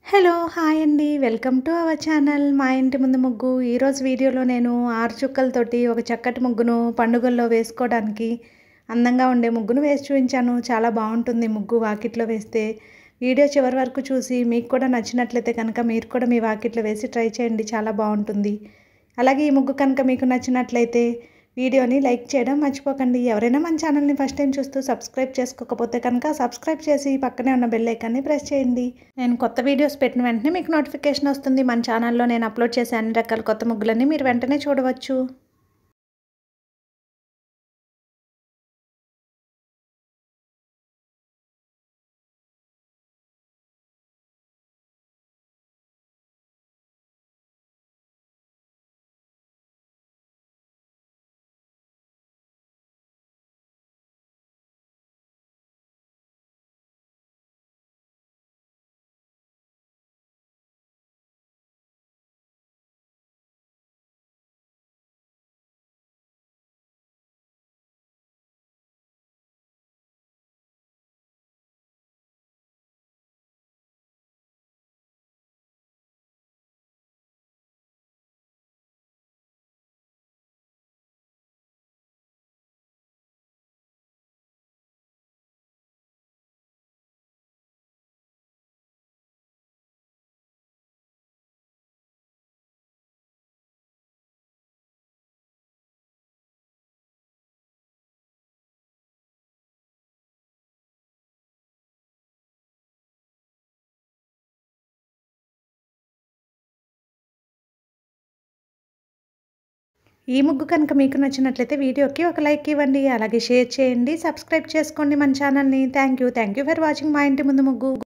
hello hi అండి welcome to our channel మా ఇంటి ముందు ముగ్గు ఈరోజు వీడియోలో నేను ఆరు చుక్కలతోటి ఒక చక్కటి ముగ్గును పండుగల్లో వేసుకోవడానికి అందంగా ఉండే ముగ్గును వేసి చూపించాను చాలా బాగుంటుంది ముగ్గు వాకిట్లో వేస్తే వీడియో చివరి వరకు చూసి మీకు కూడా నచ్చినట్లయితే కనుక మీరు కూడా మీ వాకిట్లో వేసి ట్రై చేయండి చాలా బాగుంటుంది అలాగే ఈ ముగ్గు కనుక మీకు నచ్చినట్లయితే వీడియోని లైక్ చేయడం మర్చిపోకండి ఎవరైనా మన ఛానల్ని ఫస్ట్ టైం చూస్తూ సబ్స్క్రైబ్ చేసుకోకపోతే కనుక సబ్స్క్రైబ్ చేసి పక్కనే ఉన్న బెల్ ఐకాన్ని ప్రెస్ చేయండి నేను కొత్త వీడియోస్ పెట్టిన వెంటనే మీకు నోటిఫికేషన్ వస్తుంది మన ఛానల్లో నేను అప్లోడ్ చేసే అన్ని రకాల కొత్త ముగ్గులన్నీ మీరు వెంటనే చూడవచ్చు ఈ ముగ్గు కనుక మీకు నచ్చినట్లయితే వీడియోకి ఒక లైక్ ఇవ్వండి అలాగే షేర్ చేయండి సబ్స్క్రైబ్ చేసుకోండి మన ఛానల్ని thank you thank you for watching మా ఇంటి ముందు ముగ్గు